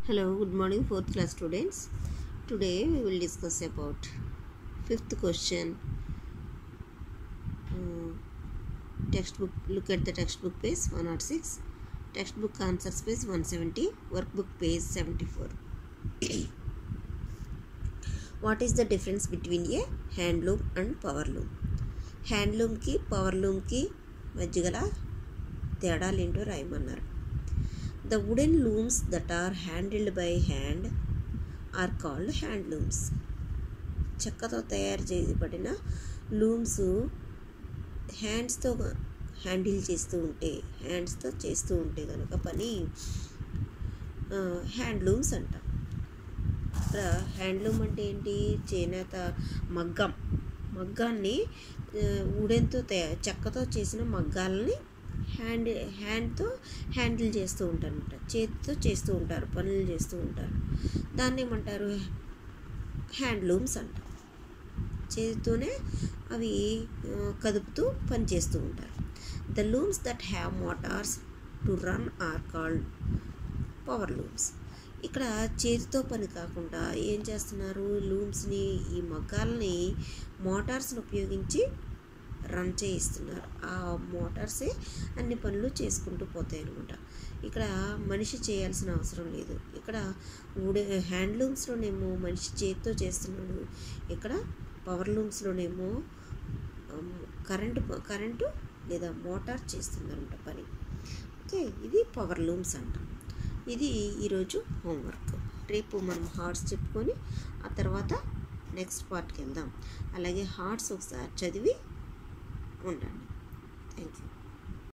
Hello, good morning, fourth class students. Today we will discuss about fifth question. Uh, textbook. Look at the textbook page 106. Textbook answers page 170. Workbook page 74. what is the difference between a hand loom and power loom? Hand లూమ్కి power లూమ్కి మధ్య గల తేడాలు ఏంటో రాయమన్నారు the wooden looms that are handled by hand are called hand looms చెక్కతో తయారు చేయబడిన లూమ్స్ హ్యాండ్స్తో హ్యాండిల్ చేస్తూ ఉంటే హ్యాండ్స్తో చేస్తూ ఉంటే కనుక పని హ్యాండ్ లూమ్స్ అంటాం ఇక్కడ హ్యాండ్లూమ్ అంటే ఏంటి చేనేత మగ్గం మగ్గాన్ని ఉడెన్తో తయారు చెక్కతో చేసిన మగ్గాలని హ్యాండ్ హ్యాండ్తో హ్యాండిల్ చేస్తూ ఉంటారనమాట చేతితో చేస్తూ ఉంటారు పనులు చేస్తూ ఉంటారు దాన్ని ఏమంటారు హ్యాండ్లూమ్స్ అంటారు చేతితోనే అవి కదుపుతూ పని చేస్తూ ఉంటారు the looms that have motors to run are called power looms ఇక్కడ చేతితో పని కాకుండా ఏం చేస్తున్నారు లూమ్స్ని ఈ మగ్గాలని మోటార్స్ని ఉపయోగించి రన్ చేయిస్తున్నారు ఆ మోటార్సే అన్ని పనులు చేసుకుంటూ పోతాయి అనమాట ఇక్కడ మనిషి చేయాల్సిన అవసరం లేదు ఇక్కడ వుడే హ్యాండ్లూమ్స్లోనేమో మనిషి చేతితో చేస్తున్నాడు ఇక్కడ పవర్ లూమ్స్లోనేమో కరెంటు కరెంటు లేదా మోటార్ చేస్తుందన్నమాట పని ఓకే ఇది పవర్ లూమ్స్ అంటాం ఇది ఈరోజు హోంవర్క్ రేపు మనం హార్ట్స్ చెప్పుకొని ఆ తర్వాత నెక్స్ట్ పార్ట్కి వెళ్దాం అలాగే హార్ట్స్ ఒకసారి చదివి ఉండండి థ్యాంక్ యూ